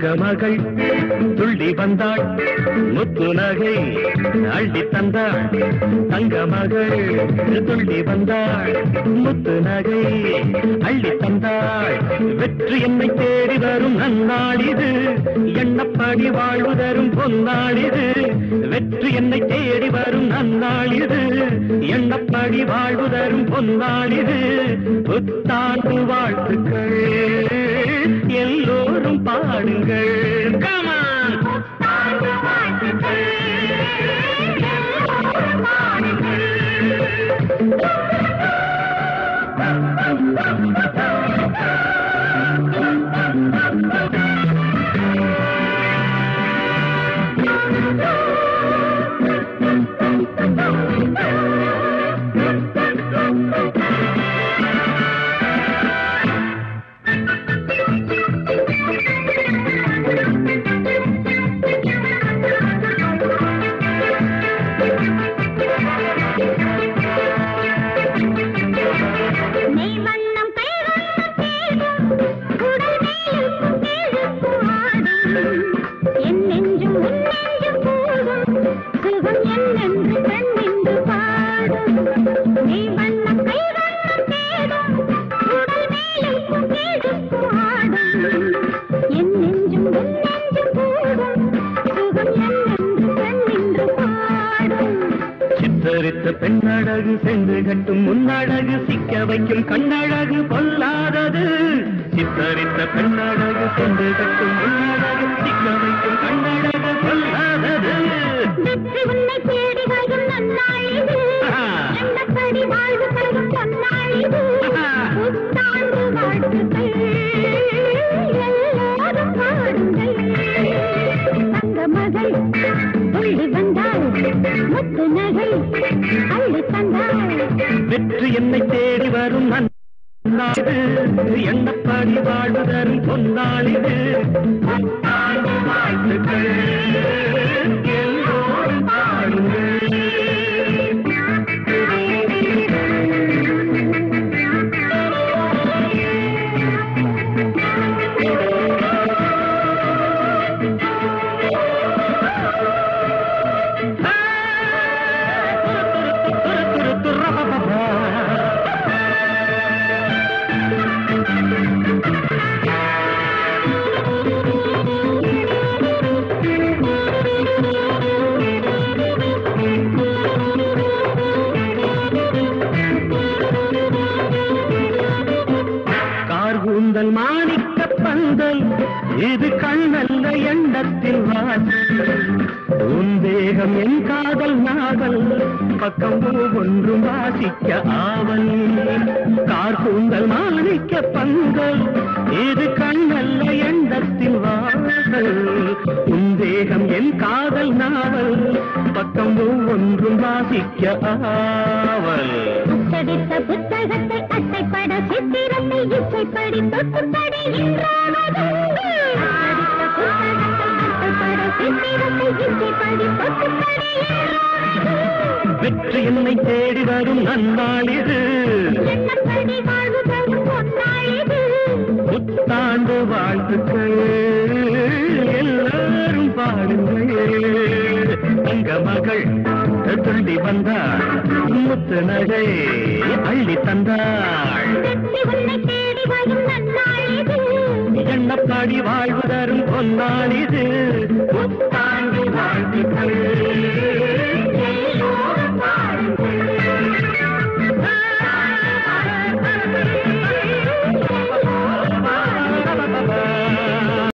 தங்க மகள் துள்ளி வந்தாள் முத்து நகை அள்ளி தந்தாள் தங்க மகள் துள்ளி வந்தாள் முத்து நகை அள்ளி தந்தாள் வெற்றி என்னை தேடி வரும் நன்னாள் இது எண்ணப்படி வாழ்வு தரும் பொன்னாள் இது வெற்றி என்னை தேடி வரும் நன்னாள் இது எண்ணப்படி வாழ்வு தரும் பொன்னாள் இது புத்தாண்டு வாழ்த்துக்கள் எல்லோரும் பாடுங்கள் கமான் நெய் வண்ணம் கை வண்ணம் தேடும் உடல் மேலும் கேழுக்கும் ஆடும் என் நெஞ்சும் உன் நெஞ்சும் கூடும் சுகம் என்னென்று கண்ணென்று பாடும் நெய் வண்ணம் கை வண்ணம் தேடும் உடல் மேலும் கேழுக்கும் ஆடும் என் நெஞ்சும் உன் நெஞ்சும் கூடும் சுகம் என்னென்று கண்ணென்று பாடும் சித்தரித்த பெண்ணழகு சென்று கட்டும் முன்னழகு சிக்க வைக்கும் கண்ணழகு பொல்லாதது சித்தரித்த பெண்ணழகு சென்று கட்டும் முன்னழகு சிக்க வைக்கும் கண்ணழகு பொல்லாதது வெற்றி உன்னை தேடி வரும் நன்னாள் இது ஆஹா. எண்ணப்படி வாழ்வு தரும் பொன்னாள் இது ஆஹா. புத்தாண்டு வாழ்த்துக்கள் எல்லாரும் பாடுங்கள் தங்க மகள் துள்ளி வந்தாள் முத்து நகை அள்ளி தந்தாள் வெற்றி என்னை தேடி வரும் நன்னாடு எண்ணப்படி வாழ்வு தரும் பொன்னாளிது புத்தாண்டு வாழ்த்துக்கள் எல்லோரும் பாடுங்கள் கார்கூந்தல் மாணிக்க பந்தல் இது கண்ணல்ல எண்ணத்தில் வாசல் உன் தேகம் என் காதல் நாதல் பக்கம் ஒன்றும் வாசிக்க ஆவல் கார்கூந்தல் மாணிக்க பந்தல் இது கண்ணல்ல எண்ணத்தில் வாசல் உன் தேகம் என் காதல் நாவல் பக்கம் ஒன்றும் வாசிக்க ஆவல் அச்சடித்த புத்தகத்தை அட்டைப்பட சித்திரத்தை இசைப்படி தொட்டுப்படி என்றாவதுண்டு அச்சடித்த புத்தகத்தை அட்டைப்பட சித்திரத்தை இசைப்படி தொட்டுப்படி என்றாவதுண்டு வெற்றி என்னை தேடி வரும் நன்னாள் இது எண்ணப்படி வாழ்வு தரும் பொன்னாள் இது புத்தாண்டு வாழ்த்துக்கள் எல்லாரும் பாடுங்கள் தங்க மகள் துள்ளி வந்தாள் முத்து நகை அள்ளி தந்தாள் வெற்றி உன்னை தேடி வரும் நன்னாள் இது எண்ணப்பாடி வாழ்வு தரும் பொன்னாள் இது புத்தாண்டு வாழ்த்துக்கள்